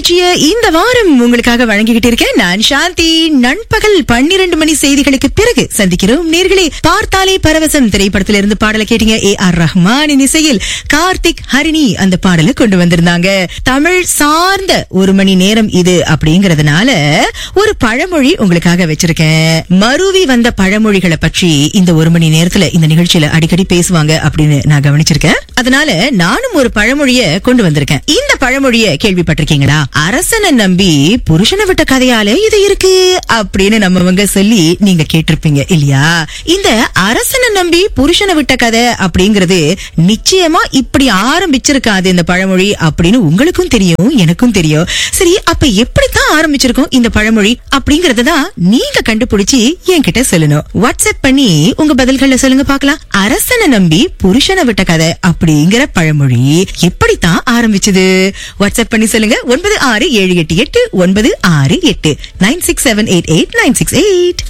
நிகழ்ச்சியை இந்த வாரம் உங்களுக்காக வழங்கிக்கிட்டு இருக்கேன் நான் சாந்தி நண்பகல் பன்னிரண்டு மணி செய்திகளுக்கு பிறகு சந்திக்கிறோம் நேர்களே பார்த்தாலே பரவசம் திரைப்படத்திலிருந்து பாடலை கேட்டீங்க ஏ ஆர் ரஹ்மானின் இசையில் கார்த்திக் ஹரிணி அந்த பாடலை கொண்டு வந்திருந்தாங்க தமிழ் சார்ந்த ஒரு மணி நேரம் இது அப்படிங்கறதுனால ஒரு பழமொழி உங்களுக்காக வச்சிருக்கேன் மருவி வந்த பழமொழிகளை பற்றி இந்த ஒரு மணி நேரத்துல இந்த நிகழ்ச்சியில அடிக்கடி பேசுவாங்க அப்படின்னு நான் கவனிச்சிருக்கேன் அதனால நானும் ஒரு பழமொழிய கொண்டு வந்திருக்கேன் இந்த பழமொழிய கேள்விப்பட்டிருக்கீங்களா அரசனை நம்பி புருஷனை விட்ட கதையால இது இருக்கு அப்படின்னு நம்மவங்க சொல்லி நீங்க கேட்டிருப்பீங்க இல்லையா இந்த அரசனை நம்பி புருஷனை விட்ட கதை அப்படிங்கறது நிச்சயமா இப்படி ஆரம்பிச்சிருக்காது இந்த பழமொழி அப்படின்னு உங்களுக்கும் தெரியும் எனக்கும் தெரியும் சரி அப்ப எப்படித்தான் ஆரம்பிச்சிருக்கோம் இந்த பழமொழி அப்படிங்கறத தான் நீங்க கண்டுபிடிச்சு என்கிட்ட சொல்லணும் வாட்ஸ்அப் பண்ணி உங்க பதில்களை சொல்லுங்க பார்க்கலாம் அரசனை நம்பி புருஷனை விட்ட கதை அப்படிங்கிற பழமொழி எப்படித்தான் ஆரம்பிச்சது வாட்ஸ்அப் பண்ணி சொல்லுங்க ஒன்பது ஆறு ஏழு எட்டு எட்டு ஒன்பது ஆறு எட்டு nine six seven eight eight nine six eight